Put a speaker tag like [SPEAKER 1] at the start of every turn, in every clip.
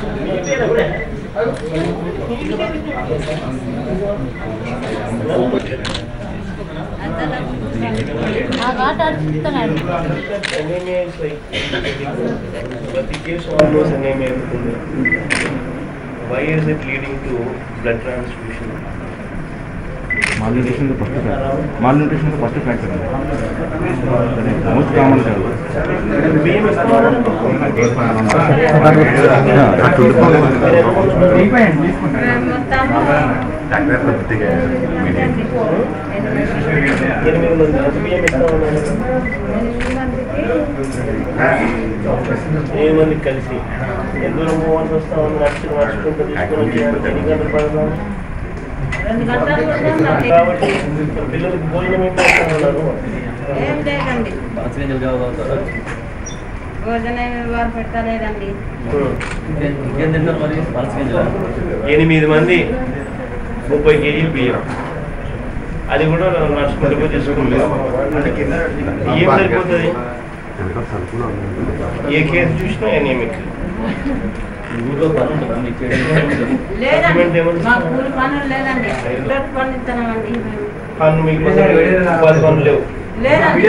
[SPEAKER 1] ఆ ఘాట్ అడుగుతున్నాడు
[SPEAKER 2] anemia is like ప్రతి కేసు ఆల్మోస్ట్ anemia ఉంటుంది why is it leading to blood transfusion
[SPEAKER 3] malnutrition first factor malnutrition first factor most common కాదు
[SPEAKER 2] బియ్యం ఇస్తామా? ఎనిమిది మంది ఎంత బియ్యం ఇస్తామన్నారు ఏడు మందికి కలిసి ఎంత దూరం పోవాల్సి వస్తా ఉంది నడుచు నడుచుకుంటూ తీసుకొని వచ్చి ఎన్ని గంటలు పడదాం
[SPEAKER 1] రెండు గంటలు కూడా ఉన్నది.
[SPEAKER 2] కాబట్టి పిల్లలకి భోజనం ఏం పెడతామన్నారు
[SPEAKER 1] ఏం లేదండి భోజనం వారు పెట్టలేదండి
[SPEAKER 2] ఎనిమిది మంది ముప్పై కేజీలు బియ్యం అది కూడా నడుచుకుంటూ పోయి తీసుకుంటాం ఏం సరిపోతుంది ఏ కేసు చూసినా ఎనిమిక్
[SPEAKER 1] లేదండి మా కూలి పనులు లేదండి ఇద్దరు పని ఇస్తున్నామండి మేము.
[SPEAKER 2] పన్ను మీకు ఉపాధి పనులు లేవు
[SPEAKER 1] లేదండి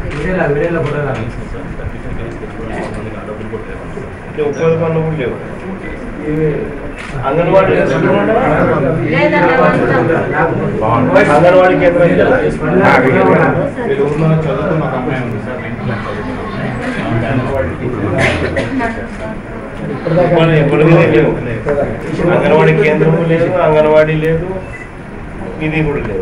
[SPEAKER 2] అంటే ఉపాధి పనులు కూడా లేవు అంగన్వాడీ
[SPEAKER 1] లేదండి అవసరం.
[SPEAKER 2] అంగన్వాడీ కేంద్రం ఉపాధి ఎప్పటికీ లేవు అంగన్వాడీ కేంద్రము లేదు అంగన్వాడీ లేదు ఇది కూడా లేదు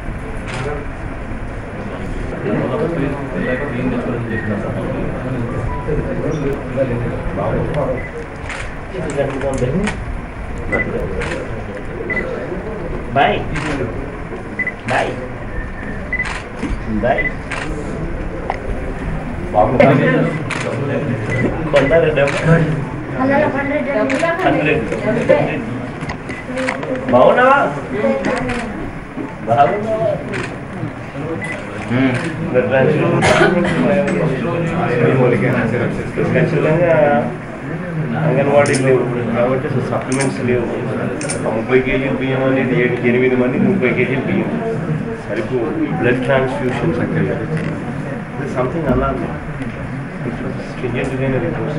[SPEAKER 2] బాయ్ బాయ్ బాయ్ కొంటారా డబ్బు హండ్రెడ్ బాగున్నావా బాగున్నావా ఖచ్చితంగా అంగన్వాడీ లేవు కాబట్టి అసలు సప్లిమెంట్స్ లేవు ఆ ముప్పై కేజీల బియ్యం అనేది ఏడు ఎనిమిది మంది ముప్పై కేజీల బియ్యం సరిపో బ్లడ్ ట్రాన్స్ఫ్యూషన్స్ సంథింగ్ అలా స్ట్రింజెంట్ గానే reports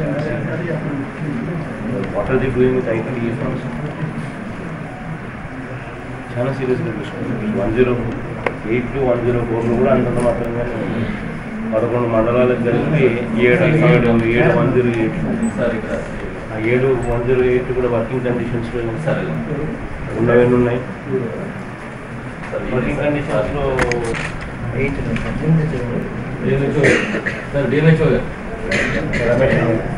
[SPEAKER 2] what are the doing with it చాలా సీరియస్గా చూసుకుంటాం one zero eight two one zero ఫోర్లో కూడా అంతంత మాత్రంగానే ఉంది. పదకొండు మండలాలకు కలిపి ఏడు ఏడు ఏడు వన్ జీరో ఎయిట్ ఆ ఏడు వన్ జీరో ఎయిట్ కూడా వర్కింగ్ కండిషన్స్లో ఉన్నవన్నీ ఉన్నాయి వర్కింగ్ కండిషన్స్లో ఎయిట్ రమేష్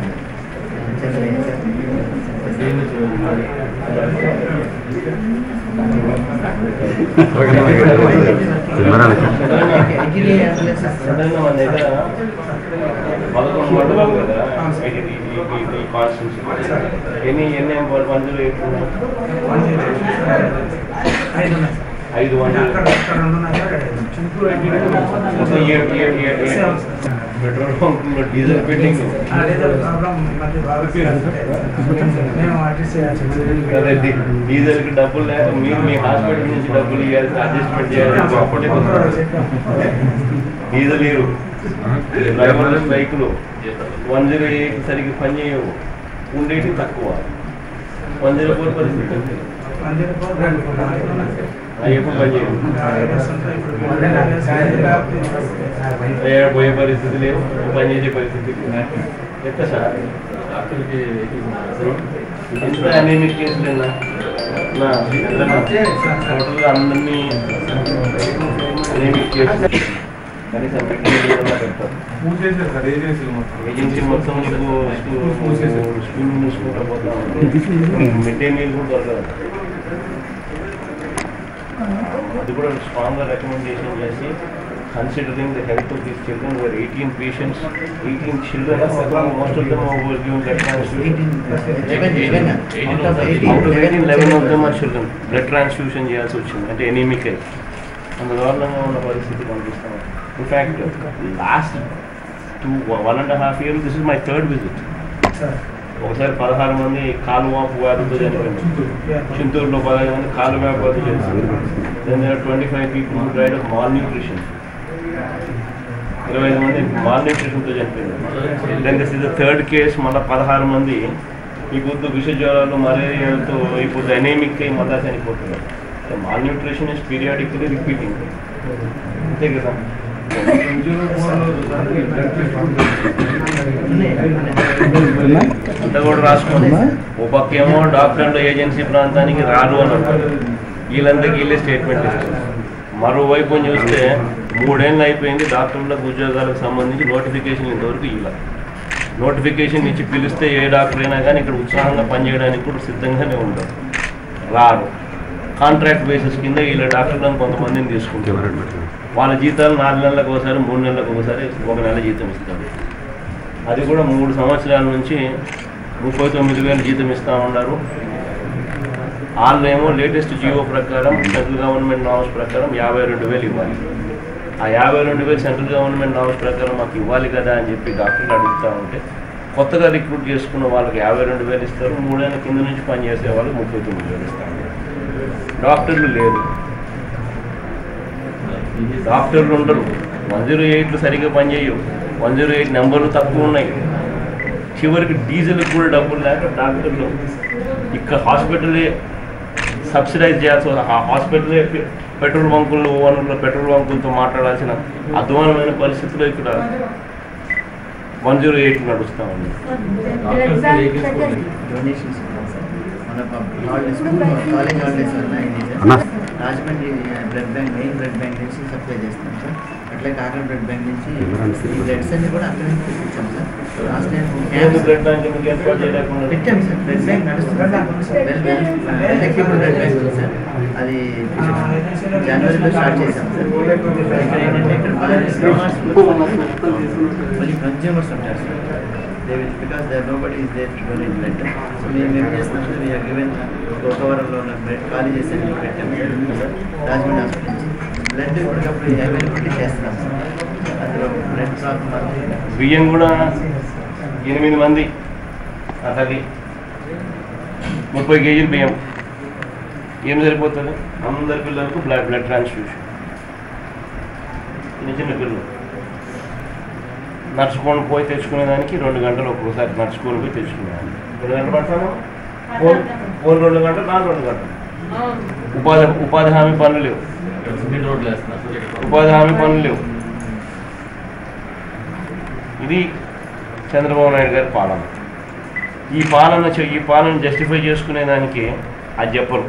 [SPEAKER 2] సాధారణంగా మన దగ్గర పదకొండు మండలాలు కదా ఇది ఈ- ఈ- ఈ కాన్స్టిట్యూన్సీ ఎన్ని ఎన్ని వన్ జీరో ఎయిట్ ఐదు వన్ మొత్తం ఏడు ఏడు ఏడు ఏడు పెట్రోల్ పంపులో డీజిల్ పెట్టింగ్ అదే డీ- డీజిల్కి డబ్బులు లేక మీరు మీ హాస్పిటల్ నుంచి డబ్బులు ఇవ్వాలి అడ్జస్ట్మెంట్ చేయాలి అప్పుడే డీజిల్ లేరు డ్రైవర్ల బైకులు వన్ జీరో ఎయిట్ సరిగ్గా పని చేయవు ఉండేటి తక్కువ వన్ జీరో ఫోర్ పరిస్థితి అవి ఎప్పుడు పని చేయవు ఏ పోయే పరిస్థితి లేవు పని చేసే పరిస్థితి లేదు. ఎట్లా సార్ ఎంత అనేమిక్ కేసులేనా నా టోటల్గా అందరినీ అనేమిక్ కేసులు కనీసం మెటీరియల్ ఏదైనా పెడతారు ఏజెన్సీ మొత్తం స్కూల్ మూసుకుంటా పోతాం మిడ్ డే మీల్ కూడా దొరకదు అది కూడా స్ట్రాంగ్గా రికమెండేషన్ చేసి considering the health of these children were eighteen patients eighteen children most of them were given blood transfusion out of eighteen eleven of them are children blood transfusion చేయాల్సి వచ్చింది అంటే anaemic అయి అంత దారుణంగా ఉన్న పరిస్థితి కనిపిస్తాం in fact last two one and half year this is my third visit ఒకసారి పదహారు మంది కాలు వాపు వ్యాధితో చనిపోయింది చింతూరులో పదహైదు మంది కాలు వ్యాపారం చేశారు twenty five people died of malnutrition ఇరవై ఐదు మంది మాల్ న్యూట్రిషన్తో చనిపోయింది then this is the third case మళ్ళీ పదహారు మంది ఈ పొద్దు విష జ్వరాలు మలేరియాలతో ఈ పొద్దు అనీమిక్ అయి మళ్ళా చనిపోతున్నారు malnutrition is periodically repeating అంతే కదా అంతా కూడా రాసుకోండి ఓ పక్కేమో డాక్టర్లు ఏజెన్సీ ప్రాంతానికి రారు అని అంటారు వీళ్ళందరికీ వీళ్ళే స్టేట్మెంట్ ఇస్తారు మరోవైపు చూస్తే మూడేళ్ళు అయిపోయింది డాక్టర్లకు ఉద్యోగాలకు సంబంధించి నోటిఫికేషన్ ఇంతవరకు ఇలా నోటిఫికేషన్ ఇచ్చి పిలిస్తే ఏ డాక్టర్ అయినా కానీ ఇక్కడ ఉత్సాహంగా పనిచేయడానికి కూడా సిద్ధంగానే ఉంటారు రారు కాంట్రాక్ట్ బేసిస్ కింద వీళ్ళ డాక్టర్లను కొంతమందిని తీసుకుంటారు వాళ్ళ జీతాలు నాలుగు నెలలకు ఒకసారి మూడు నెలలకు ఒకసారి ఒక నెల జీతం ఇస్తారు అది కూడా మూడు సంవత్సరాల నుంచి ముప్పై తొమ్మిది వేలు జీతం ఇస్తా ఉన్నారు వాళ్ళేమో లేటెస్ట్ జియో ప్రకారం సెంట్రల్ గవర్నమెంట్ నామ్స్ ప్రకారం యాభై రెండు వేలు ఇవ్వాలి ఆ యాభై రెండు వేలు సెంట్రల్ గవర్నమెంట్ నామ్స్ ప్రకారం మాకు ఇవ్వాలి కదా అని చెప్పి డాక్టర్లు అడుగుతూ ఉంటే కొత్తగా రిక్రూట్ చేసుకున్న వాళ్ళకి యాభై రెండు వేలు ఇస్తారు మూడేళ్ళ కింద నుంచి పనిచేసే వాళ్ళకి ముప్పై తొమ్మిది వేలు ఇస్తారు డాక్టర్లు లేదు డాక్టర్లు ఉండరు వన్ జీరో ఎయిట్లు సరిగ్గా పనిచేయవు వన్ జీరో ఎయిట్ నెంబర్లు తక్కువ ఉన్నాయి చివరికి డీజిల్ కూడా డబ్బులు లేక డాక్టర్లు ఇక్కడ హాస్పిటలే సబ్సిడైజ్ చేయాల్సి వస్తుంది. ఆ హాస్పిటలే పె- పెట్రోల్ బంకులు ఓనర్లు పెట్రోల్ బంకులతో మాట్లాడాల్సిన అధ్వానమైన పరిస్థితులు ఇక్కడ వన్ జీరో ఎయిట్ నడుస్తూ ఉంది
[SPEAKER 4] డొనేషన్స్ ఉన్నాయి సార్ మన హాలిడేస్ స్కూల్ కాలేజ్ హాలిడేస్ ఉన్నాయి
[SPEAKER 3] అన్నా.
[SPEAKER 4] Rajahmundry blood bank main blood bank నుంచి సప్లై చేస్తాం సార్ అట్లే కాకినాడ బ్లడ్ బ్యాంక్ నుంచి ఈ బ్లడ్స్ అన్ని కూడా అక్కడ నుంచి తెప్పించాం సార్ లాస్ట్ టైం
[SPEAKER 2] ఏది బ్లడ్ బ్యాంక్ ఎందుకు ఏర్పాటు చేయలేకుండా
[SPEAKER 4] పెట్టాం సార్ బ్లడ్ బ్యాంక్ నడుస్తుంది well well well equipped blood bank ఉంది సార్ అది జనవరిలో స్టార్ట్ చేసాం సార్ ఇక్కడ ఏంటంటే ఇక్కడ మళ్ళీ కన్జ్యూమర్స్ ఉంటారు sir they will because they nobody is there to donate blood so మేము ఏం చేస్తామంటే వీఆర్ గివెన్ ఒక వారంలో ఉన్న బ్లడ్ ఖాళీ చేసి అన్ని పెట్టాము సార్ రాజమండ్రి హాస్పిటల్ నుంచి బ్లడ్ ఇప్పటికప్పుడు అవైలబిలిటీ చేస్తున్నాం సార్ అందులో బ్లడ్ ప్రాబ్లం అంటే
[SPEAKER 2] బియ్యం కూడా ఎనిమిది మంది అతది ముప్పై కేజీలు బియ్యం ఏం సరిపోతుంది అందరి పిల్లలకు బ్లడ్ బ్లడ్ ట్రాన్స్ఫ్యూషన్ చిన్న చిన్న పిల్లలు నడుచుకొని పోయి తెచ్చుకునేదానికి రెండు గంటలు ఒక్కోసారి నడుచుకొని పోయి తెచ్చుకునేదానికి రెండు గంటలు పడతాను ఫోన్ ఫోన్ రెండు గంటలు నాకు రెండు గంటలు ఉపాధి ఉపాధి హామీ పనులు లేవు ఉపాధి హామీ పనులు లేవు ఇది చంద్రబాబు నాయుడు గారి పాలన ఈ పాలన చే- ఈ పాలన జస్టిఫై చేసుకునేదానికి అది చెప్పరు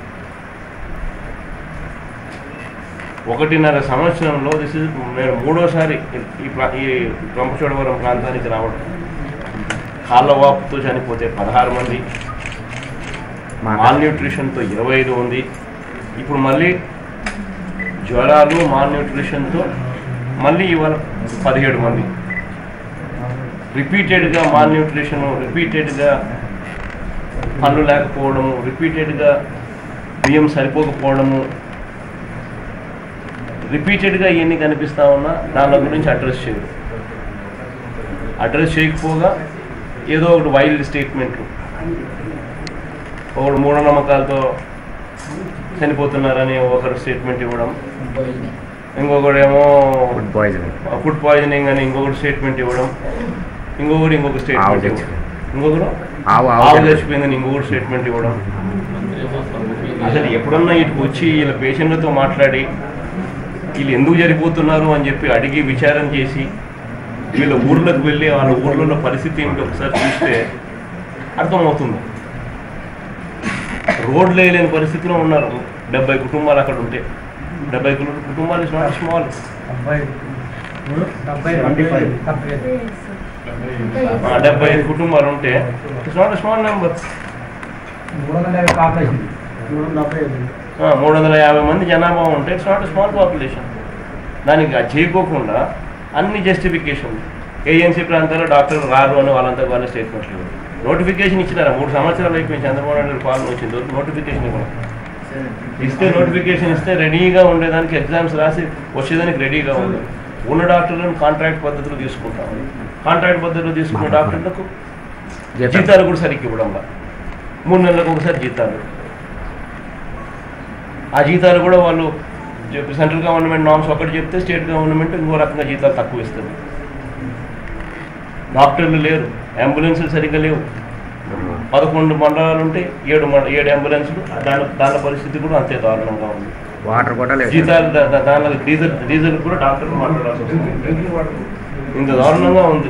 [SPEAKER 2] ఒకటిన్నర సంవత్సరంలో దిస్ ఇస్ నేను మూడోసారి ఈ ప్రా- ఈ రంపచోడవరం ప్రాంతానికి రావడం కాళ్ళ వాపుతో చనిపోతే పదహారు మంది మాల్ న్యూట్రిషన్తో ఇరవై ఐదు ఉంది ఇప్పుడు మళ్ళీ జ్వరాలు మాల్ న్యూట్రిషన్తో మళ్ళీ ఇవాళ పదిహేడు మంది రిపీటెడ్గా మాల్ న్యూట్రిషన్ రిపీటెడ్గా పనులు లేకపోవడము రిపీటెడ్గా బియ్యం సరిపోకపోవడము రిపీటెడ్గా ఇవన్నీ కనిపిస్తా ఉన్నా దాని గురించి అడ్రస్ చేయరు అడ్రస్ చేయకపోగా ఏదో ఒకటి వైల్డ్ స్టేట్మెంట్లు ఒకడు మూఢనమ్మకాలతో చనిపోతున్నారని ఒకరు స్టేట్మెంట్ ఇవ్వడం ఇంకొకడేమో
[SPEAKER 3] ఫుడ్ పాయిజనింగ్
[SPEAKER 2] ఫుడ్ పాయిజనింగ్ అని ఇంకొకటి స్టేట్మెంట్ ఇవ్వడం ఇంకొకటి ఇంకొక
[SPEAKER 3] ఆవు
[SPEAKER 2] స్టేట్మెంట్ ఇవ్వడం
[SPEAKER 3] చచ్చిపోయింది.
[SPEAKER 2] ఇంకొకరు
[SPEAKER 3] ఆవు
[SPEAKER 2] ఆవు
[SPEAKER 3] ఆవు
[SPEAKER 2] చచ్చిపోయిందని ఇంకొకటి స్టేట్మెంట్ ఇవ్వడం అసలు ఎప్పుడన్నా ఇటుకు వచ్చి వీళ్ళ పేషెంట్లతో మాట్లాడి వీళ్ళు ఎందుకు చనిపోతున్నారు అని చెప్పి అడిగి విచారం చేసి వీళ్ళ ఊర్లకు వెళ్ళి వాళ్ళ ఊర్లలో పరిస్థితి ఏమిటి ఒకసారి చూస్తే అర్థమవుతుంది రోడ్లు వేయలేని పరిస్థితిలో ఉన్నారు డెబ్బై కుటుంబాలు అక్కడ ఉంటే డెబ్బై కు- కుటుంబాలు ఇస్ నాట్ స్మాల్ డెబ్బై ఐదు కుటుంబాలు ఉంటే ఇట్స్ నాట్ స్మాల్ నెంబర్ మూడు వందల యాభై మంది జనాభా ఉంటే ఇట్స్ నాట్ స్మాల్ పాపులేషన్ దానికి అది చేయకోకుండా అన్ని జస్టిఫికేషన్ ఏజెన్సీ ప్రాంతాల్లో డాక్టర్లు రారు అని వాళ్ళంతా వాళ్ళ స్టేట్మెంట్లు ఇవ్వరు నోటిఫికేషన్ ఇచ్చినారా మూడు సంవత్సరాలు అయిపోయింది చంద్రబాబు నాయుడు పాలన వచ్చింది నోటిఫికేషన్ ఇవ్వడం ఇస్తే నోటిఫికేషన్ ఇస్తే రెడీగా ఉండేదానికి ఎగ్జామ్స్ రాసి వచ్చేదానికి రెడీగా ఉంది ఉన్న డాక్టర్లను కాంట్రాక్ట్ పద్ధతిలో తీసుకుంటాం కాంట్రాక్ట్ పద్ధతిలో తీసుకున్న డాక్టర్లకు
[SPEAKER 5] జీతాలు.
[SPEAKER 2] జీతాలు కూడా సరిగ్గా ఇవ్వడం వల్ల మూడు నెలలకు ఒకసారి జీతాలు ఆ జీతాలు కూడా వాళ్ళు చెప్పి సెంట్రల్ గవర్నమెంట్ నామ్స్ ఒకటి చెప్తే స్టేట్ గవర్నమెంట్ ఇంకో రకంగా జీతాలు తక్కువ ఇస్తుంది డాక్టర్లు లేరు అంబులెన్సులు సరిగ్గా లేవు పదకొండు మండలాలు ఉంటే ఏడు మండ ఏడు అంబులెన్సులు దాని దాని పరిస్థితి కూడా అంతే దారుణంగా ఉంది
[SPEAKER 5] వాటర్ కూడా లేదు
[SPEAKER 2] జీతాలు దా- దా- దానిలో డీజిల్ డీజిల్ కూడా డాక్టర్లు మాట్లాడాల్సి వస్తుంది ఇంత దారుణంగా ఉంది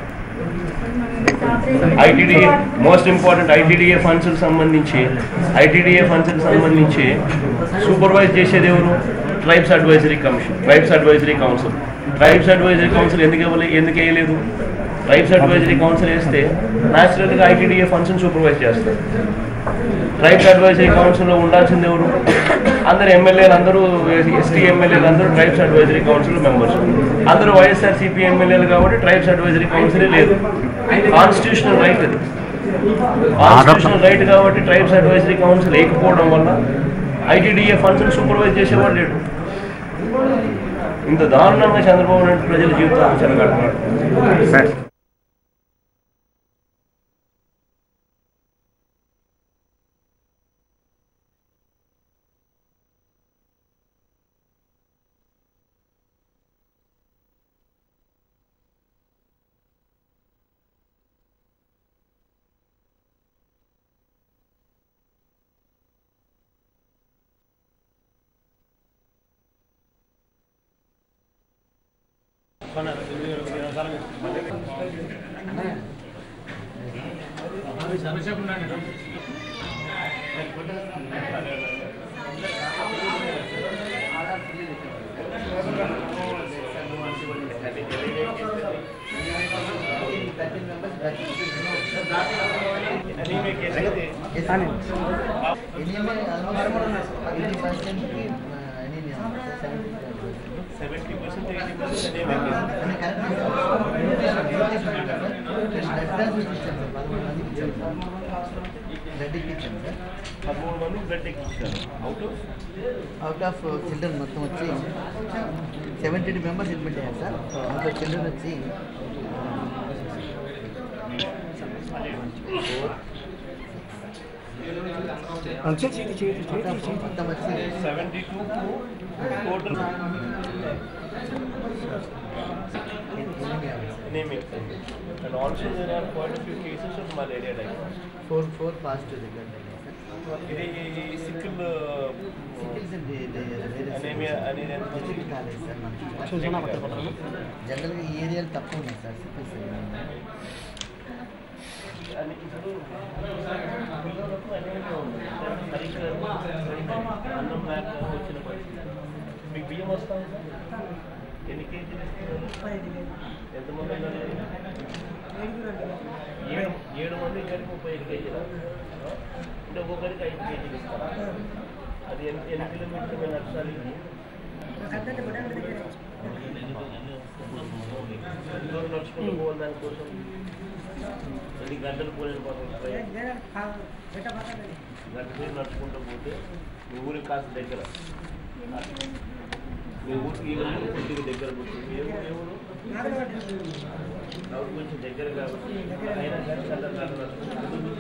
[SPEAKER 2] ITDA most important ITDA funds సంబంధించి ఐటీడీఏ ఫండ్స్ సంబంధించి సూపర్వైజ్ చేసేది ఎవరు tribes advisory commission tribes advisory council tribes advisory council ఎందుకు ఇవ్వలే ఎందుకు వేయలేదు ట్రైబ్స్ అడ్వైజరీ కౌన్సిల్ వేస్తే న్యాచురల్గా ఐటీడీఏ ఫండ్స్ని సూపర్వైజ్ చేస్తారు ట్రైబ్స్ అడ్వైజరీ కౌన్సిల్లో ఉండాల్సింది ఎవరు అందరు ఎమ్మెల్యేలు అందరూ ఎస్టీ ఎమ్మెల్యేలు అందరూ ట్రైబ్స్ అడ్వైజరీ కౌన్సిల్ మెంబర్స్ అందరూ వైఎస్ఆర్ సిపి ఎమ్మెల్యేలు కాబట్టి ట్రైబ్స్ అడ్వైజరీ కౌన్సిలే లేదు కాన్స్టిట్యూషనల్ రైట్ అది కాన్స్టిట్యూషనల్ రైట్ కాబట్టి ట్రైబ్స్ అడ్వైజరీ కౌన్సిల్ లేకపోవడం వల్ల ఐటీడీఏ ఫండ్స్ని సూపర్వైజ్ చేసేవాడు లేడు ఇంత దారుణంగా చంద్రబాబు నాయుడు ప్రజల జీవితాలు చెలగడుతున్నాడు
[SPEAKER 5] సార్
[SPEAKER 2] సెవెంటీ పర్సెంట్ పదమూడు మంది బ్లడ్ ఎక్కించారు out of
[SPEAKER 4] out of children మొత్తం వచ్చి సెవెంటీ టూ మెంబర్స్ అడ్మిట్ అయ్యారు సార్ అందులో చిల్డ్రన్ వచ్చి మొత్తం వచ్చి
[SPEAKER 2] seventy two total anemic and also there are quite a few cases of malaria diagnosis.
[SPEAKER 4] Four four positive దగ్గర సార్
[SPEAKER 2] ఇది సిక్కిల్
[SPEAKER 4] సికిల్స్ అండ్
[SPEAKER 2] అనేమియా అనేది ఎంత
[SPEAKER 4] సికిల్ కాలేదు సార్ మనకి జనరల్గా ఈ ఏరియాలో తక్కువ ఉన్నాయి సార్ సికిల్స్
[SPEAKER 2] అని ఇప్పుడు పిల్లలకు అనేమియా ఉంది సరిగ్గా అన్నం లేక వచ్చిన పరిస్థితి మీకు బియ్యం వస్తాయి సార్ ఎన్ని కేజీలు ఇస్తున్నారు ఎంతమంది ఉన్నారు? ఏడు ఏడు మంది ఇద్దరికి ముప్పై ఐదు కేజీలు అంటే ఒక్కొక్కరికి ఐదు కేజీలు ఇస్తారు అది ఎన్ని ఎన్ని కిలోమీటర్లు మేము నడచాలి ఎన్ని రోజులు నడుచుకుంటూ పోవాలి దానికోసం ఎన్ని గంటలు పోలేని పాపం గంట సేపు నడుచుకుంటూ పోతే మీ ఊరికి కాస్త దగ్గర మీ ఊరికి ఈ ఊరికి కొద్దిగా దగ్గర పోతుంది ఏ ఊరు ఏ ఊరు నాకు కొంచెం దగ్గర కాబట్టి అయినా కానీ గంట గంట నడుచుకుంటూ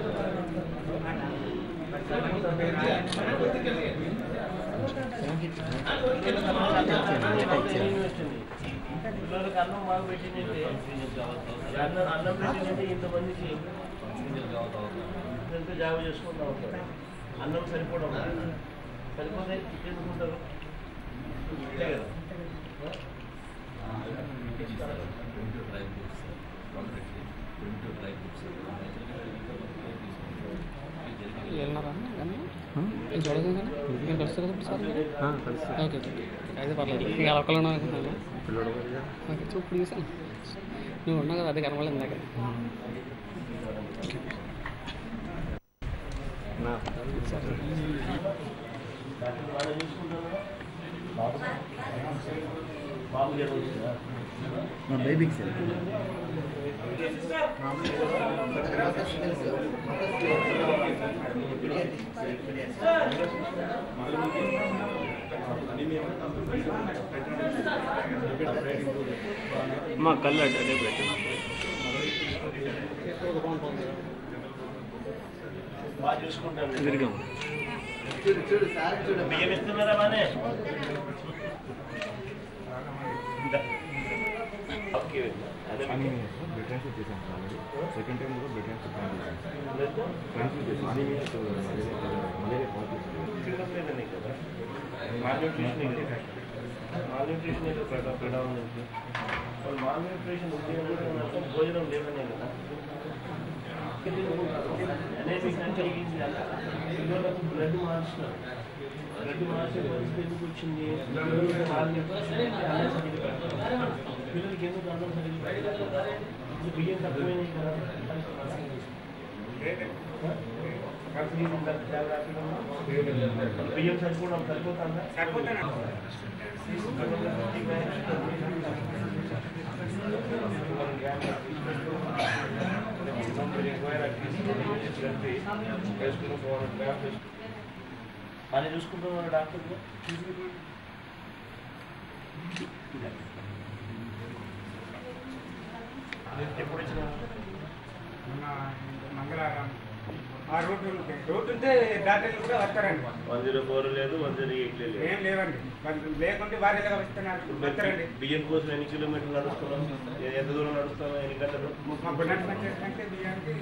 [SPEAKER 2] పిల్లలకి అన్నం బాగా పెట్టిందంటే అన్నం అన్నం పెట్టిందంటే ఇంతమందికి ఎంత జాబ్ చేసుకుంటా ఉంటారు అన్నం సరిపోవడం లేదు. సరిపోతే ఎందుకుంటారు అంతే కదా
[SPEAKER 6] వెళ్ళినారా చూడదు కానీ మీరు కలుస్తారు కదా సార్ ఓకే ఓకే అయితే పర్లేదు ఇంకా లోకల్ అనుకుంటున్నాను ఓకే చూ ఇప్పుడు చూసాను నువ్వు ఉన్నావు కదా అదే కనబడలేదు ఇందాక
[SPEAKER 2] బాగా చూసుకుంటారు బాబు బాబు జ్వరం వచ్చిందా
[SPEAKER 4] మా బేబీకి సార్
[SPEAKER 6] మా కళ్ళు అడ్డే పెట్టు
[SPEAKER 2] బాగా చూసుకుంటాను
[SPEAKER 4] చూడు చూడు సార్ చూడు
[SPEAKER 2] బియ్యం ఇస్తున్నారా బానే ఇందా. ఓకే అదే
[SPEAKER 3] అని బ్లడ్ ట్రాన్స్ఫర్ చేశాను సార్ ఆల్రెడీ సెకండ్ టైం కూడా బ్లడ్ ట్రాన్స్ఫర్ ప్లాన్ చేశాను
[SPEAKER 2] లేదు.
[SPEAKER 3] ట్రాన్స్ఫర్ చేశాను అనీమియా మలేరియా పాజిటివ్
[SPEAKER 2] తినడం లేదనే కదా మాల్న్యూట్రిషన్ మాల్న్యూట్రిషన్ ఏదో పెడ పెడాలి వాళ్ళు మాల్న్యూట్రిషన్ ఉంది అంటే అర్థం భోజనం లేదనే కదా అనేమిక్ అంటే ఇది అలా. పిల్లలకు బ్లడ్ మార్చినారు బ్లడ్ మార్చే పరిస్థితి ఎందుకు వచ్చింది malnutrition అంటే అన్నం సరిగ్గా పెట్టరు. పిల్లలకి ఎందుకు అన్నం సరిగ్గా పెట్టరు? ఇది బియ్యం తక్కువైనాయి కదా బియ్యం సరిపోవడం సరిపోతుందా పని చూసుకుంటున్నారు డాక్టర్ ఎప్పుడు వచ్చిన
[SPEAKER 5] మంగళవారం ఆ రోడ్డు ఉంటాయి రోడ్డు ఉంటే డాక్టర్లు కూడా వస్తారండి
[SPEAKER 2] వన్ జీరో ఫోర్ లేదు వన్ జీరో ఎయిట్ లేదు
[SPEAKER 5] ఏం లేవండి మరి లేకుంటే వారు ఎలా వస్తున్నారు వస్తారండి
[SPEAKER 2] బియ్యం కోసం ఎన్ని కిలోమీటర్లు నడుస్తున్నాం ఎ- ఎంత దూరం నడుస్తాం ఎన్ని గంటలు
[SPEAKER 5] మా బుల్లెట్ వచ్చేసరికి బియ్యానికి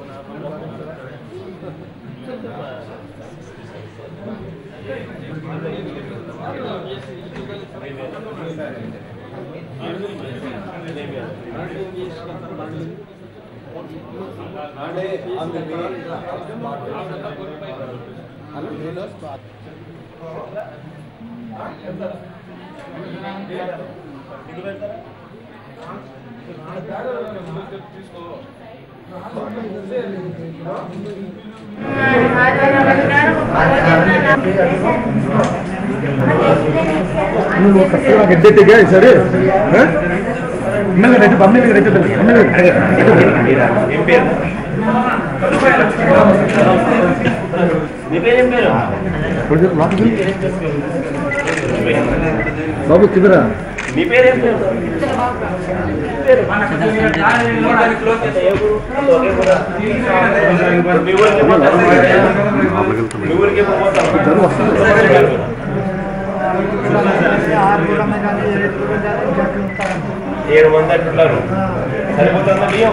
[SPEAKER 2] ఇది పెడతారా
[SPEAKER 3] ಗೆದ್ದೆಟ್ಟಿಗೆ ಸರಿ ಮೇಲೆ ರೆಟ್ಟು ಬಮ್ಮಿ ರೆಟ್ಟು
[SPEAKER 2] ఏం పేరు మీ పేరు ఏం పేరు
[SPEAKER 3] బాబు కిదరా
[SPEAKER 2] మీ పేరు ఏం పేరు మీ ఊరికి ఎప్పుడు పోతారు? మీ ఊరికి ఎప్పుడు పోతారు? ఏడు మంది అంటున్నారు సరిపోతుందా బియ్యం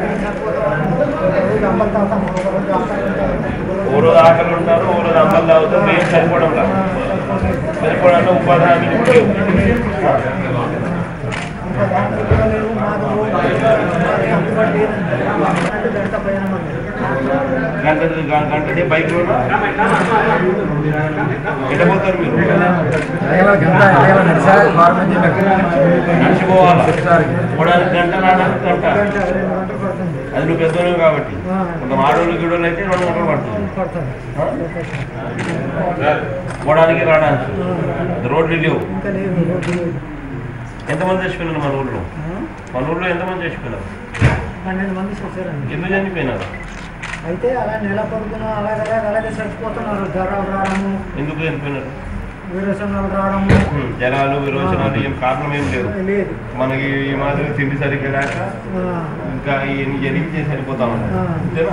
[SPEAKER 2] ఓ రోజు ఆకలి ఉంటారు ఓ రోజు అమ్మలు తాగుతారు బియ్యం సరిపోవడం లా సరిపోవడంలో ఉపాధి హామీ కూడా లేవు. గంట గంట గంటనే బైక్ రోడ్ ఎట్ట పోతారు మీరు నడిచిపోవాలా పోవడానికి గంట రావడానికి గంట అది నువ్వు పెద్దోళ్ళు కాబట్టి కొంత ఆడోళ్ళు గిడోళ్ళు అయితే రెండు గంటలు పడుతుంది పోవడానికి రావడానికి రోడ్లు లేవు ఎంతమంది చచ్చిపోయినారు మన ఊళ్ళో మన ఊళ్ళో ఎంతమంది చచ్చిపోయినారు
[SPEAKER 7] పన్నెండు మంది చూసారండి
[SPEAKER 2] ఎందుకు చనిపోయినారు
[SPEAKER 7] అయితే అలా నెల పొడుగున అలాగే అలాగే అలాగే చచ్చిపోతున్నారు జ్వరాలు రావడము
[SPEAKER 2] ఎందుకు చనిపోయినారు
[SPEAKER 7] విరోచనాలు రావడము
[SPEAKER 2] హ్మ్, జనాలు విరోచనాలు ఏం కారణం ఏం లేదు
[SPEAKER 7] లేదు
[SPEAKER 2] మనకి ఈ మాదిరి తిండి సరిగ్గా లేక
[SPEAKER 7] ఆ,
[SPEAKER 2] ఇంకా ఇవన్నీ జరిగి సరిపోతా ఉన్నారు
[SPEAKER 7] ఆ.
[SPEAKER 2] అంతేనా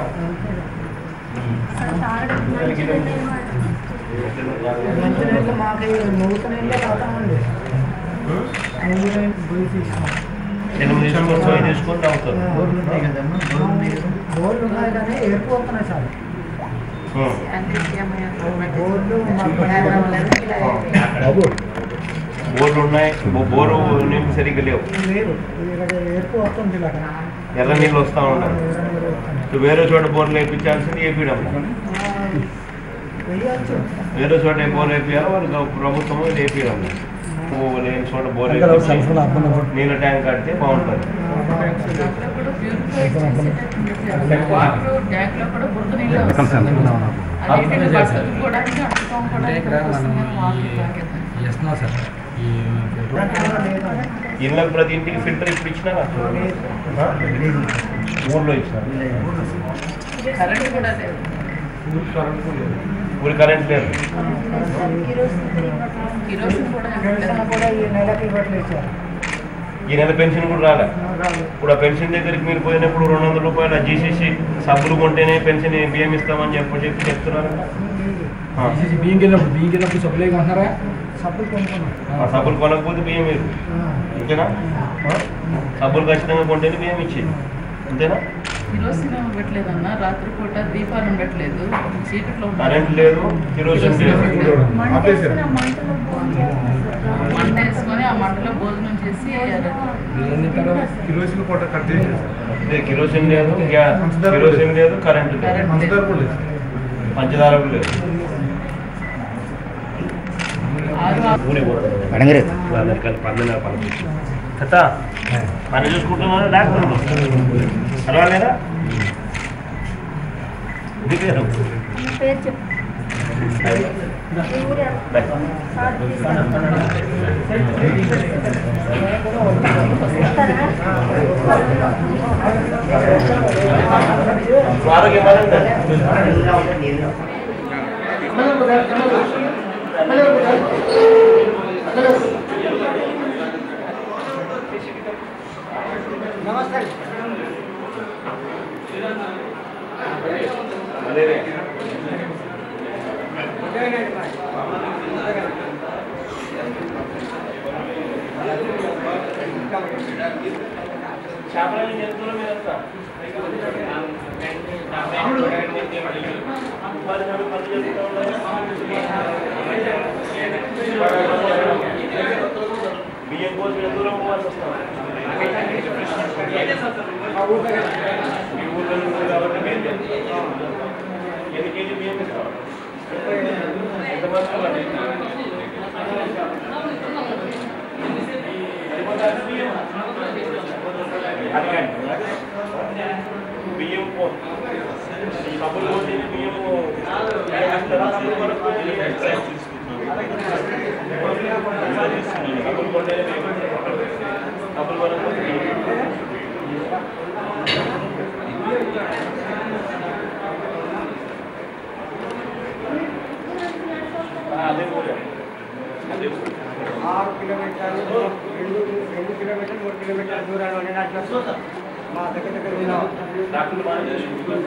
[SPEAKER 7] మంచినీళ్ళు మాకు నూతన నీళ్ళే తాగుతామండి నూనె పోయి తీసుకోం
[SPEAKER 2] ఎనిమిది తీసుకొని పోయి తీసుకొని తాగుతారు
[SPEAKER 7] బోర్లు ఉన్నాయి కదమ్మా బోర్లు ఉన్నాయి కానీ ఏర్పోతున్నాయి సార్
[SPEAKER 2] హ్మ్.
[SPEAKER 7] బోర్లు మాకు
[SPEAKER 2] బోర్లు ఉన్నాయి బో- బోరు నీళ్ళు సరిగ్గా లేవు
[SPEAKER 7] లేవు ఇక్కడ ఏర్పు వస్తుంది ఇలాగ
[SPEAKER 2] ఎర్ర నీళ్ళు వస్తూ ఉంటాయి సో వేరే చోట బోర్లు వేయించాల్సింది వేపించడం
[SPEAKER 7] వెయ్యొచ్చు
[SPEAKER 2] వేరే చోట ఏ బోర్ వేపించాలో వాళ్ళు ప్రభుత్వం వేపించడం లేని చోట బోర్ వేపించి నీళ్ళ ట్యాంక్ కడితే బాగుంటుంది ఇళ్ళకి ప్రతి ఇంటికి ఫిల్టర్ ఇప్పుడు ఇచ్చినారా ఊర్లో ఇచ్చినారు ఊరి కరెంట్ లేదు
[SPEAKER 7] కిరోసిన్ కూడా ఈ నెలకి ఇవ్వట్లేదు సార్
[SPEAKER 2] ఈ నెల పెన్షన్ కూడా రాలే ఇప్పుడు ఆ పెన్షన్ దగ్గరికి మీరు పోయినప్పుడు రెండు వందల రూపాయలు జీసీసీ సబ్బులు కొంటేనే పెన్షన్ బియ్యం ఇస్తామని చెప్పి చెప్పి చెప్తున్నారు ఆ.
[SPEAKER 5] బియ్యం కిందప్పుడు బియ్యం కిందప్పుడు సప్లై కొంటున్నారా
[SPEAKER 7] సబ్బులు కొనుక్కున్నాం
[SPEAKER 2] ఆ సబ్బులు కొనకపోతే బియ్యం మీరు అంతేనా ఆ? సబ్బులు ఖచ్చితంగా కొంటేనే బియ్యం ఇచ్చేది అంతేనా
[SPEAKER 8] కిరోసిన్ ఇవ్వట్లేదన్న రాత్రిపూట దీపాలు ఉండట్లేదు చీకట్లో
[SPEAKER 2] కరెంట్ లేదు కిరోసిన్ లేదు
[SPEAKER 8] మంట వేసుకొని ఆ మంటలో భోజనం చేసి
[SPEAKER 5] ఏం తింటారో కిరోసిన్ పూట కట్ చేసేసారు
[SPEAKER 2] ఇదే కిరోసిన్ లేదు గ్యా- కిరోసిన్ లేదు కరెంట్ లేదు
[SPEAKER 8] కరెంట్ లేదు.
[SPEAKER 2] పంచదార కూడా లేదు
[SPEAKER 8] ఆరు
[SPEAKER 2] ఊరికి పోతారు అందరికీ పన్నెండు పని కథ పని చూసుకుంటున్నారా డాక్టర్లు పర్వాలేదా నీ పేరు
[SPEAKER 1] పేరు చెప్పు ఈ ఊరే
[SPEAKER 2] బాయ్.
[SPEAKER 1] సార్ ఇస్తారా
[SPEAKER 2] ఆరోగ్యం బాగుందా చేపలని జంతువుల మీద వస్తా. పది మంది పని చేస్తూ ఉన్నారు. బియ్యం కోసం ఎంత దూరం పోవాల్సి వస్తాం మీ ఊళ్ళో ఉంది కాబట్టి మీరు చేస్తారు. ఎన్ని కేజీ బియ్యం ఇస్తాం ఎంతమంది ఉన్నారు? సరిపోతాయా బియ్యం? అడగండి. బియ్యం పో సబ్బులు పోతే బియ్యము ఇస్తారా? సబ్బులు కొనుక్కొని సబ్బులు కొంటేనే బియ్యం ఇస్తారు. సబ్బులు కొనుక్కొని బియ్యం. ఆ, అదే ఊరే. అదే ఊరే.
[SPEAKER 7] ఆరు కిలోమీటర్లు రెండు రెండు కిలోమీటర్లు మూడు కిలోమీటర్ల దూరంలో ఉండే అట్లా మా దగ్గర దగ్గర ఉన్న
[SPEAKER 2] డాక్టర్లు బాగా చేసుకుంటారు.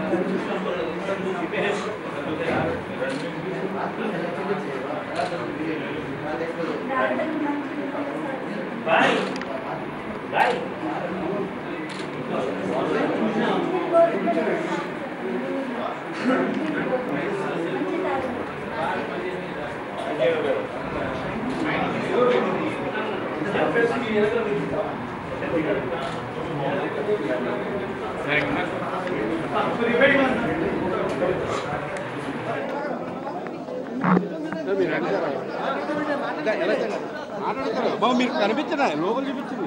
[SPEAKER 2] బాయ్ బాయ్
[SPEAKER 3] బాబు మీకు కనిపించడా లోపల చూపించింది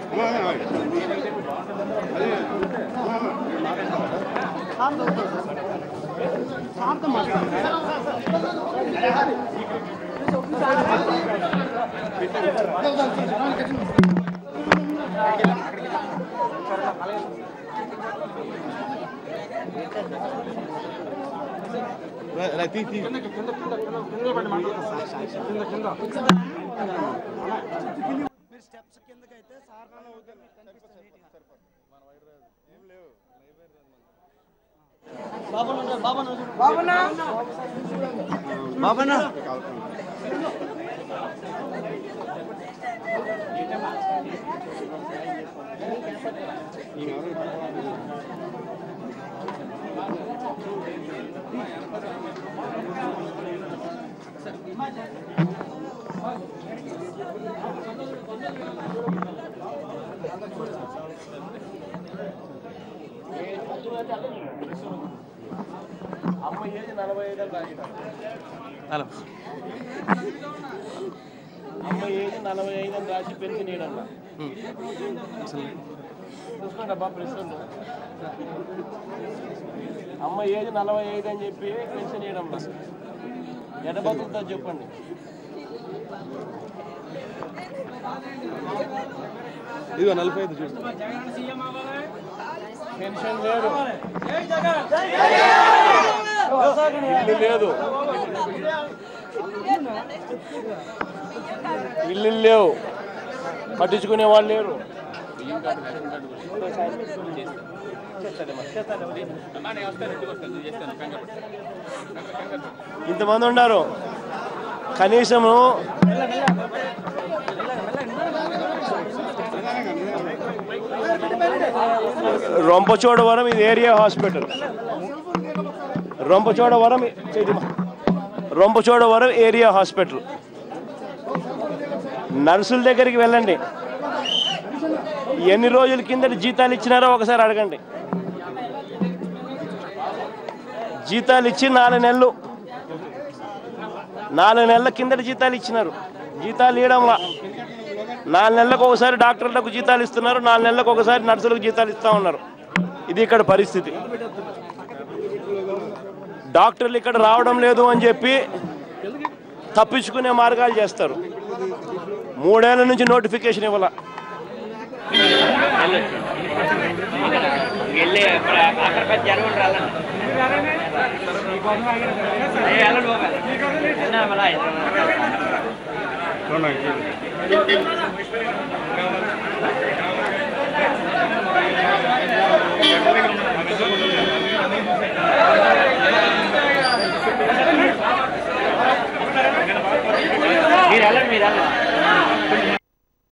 [SPEAKER 7] మీరు స్టెప్స్ కిందకి అయితే సార్
[SPEAKER 3] బాబన్నా
[SPEAKER 2] అమ్మ ఏజ్ నలభై ఐదు రాసిన
[SPEAKER 3] హలో
[SPEAKER 2] అమ్మ ఏజ్ నలభై ఐదు అని రాసి పెన్షన్ ఇవ్వడన్నా చూసుకోండి అబ్బా ప్రశ్న అమ్మ ఏజ్ నలభై ఐదు అని చెప్పి పెన్షన్ ఇవ్వడం ఎట బతుకుతుందో చెప్పండి
[SPEAKER 3] ఇదిగో నలభై ఐదు చూడు
[SPEAKER 2] పెన్షన్ లేదు ఇల్లు లేదు ఇల్లు లేవు పట్టించుకునే వాళ్ళు లేరు ఇంతమంది ఉన్నారు కనీసము రొంపచోడవరం ఇది ఏరియా హాస్పిటల్ రొంపచోడవరం చేతిమా. రొంపచోడవరం ఏరియా హాస్పిటల్ నర్సుల దగ్గరికి వెళ్ళండి ఎన్ని రోజుల కిందట జీతాలు ఇచ్చినారో ఒకసారి అడగండి జీతాలు ఇచ్చి నాలుగు నెలలు నాలుగు నెలల కిందట జీతాలు ఇచ్చినారు జీతాలు ఇవ్వడంలా నాలుగు నెలలకు ఒకసారి డాక్టర్లకు జీతాలు ఇస్తున్నారు నాలుగు నెలలకు ఒకసారి నర్సులకు జీతాలు ఇస్తా ఉన్నారు ఇది ఇక్కడ పరిస్థితి డాక్టర్లు ఇక్కడ రావడం లేదు అని చెప్పి తప్పించుకునే మార్గాలు చేస్తారు మూడేళ్ల నుంచి నోటిఫికేషన్ ఇవ్వాల
[SPEAKER 9] వెళ్ళి అక్కడ పెద్ద జనం రాలండి వెళ్ళండి బాబా చిన్న మళ్ళా హైదరాబాద్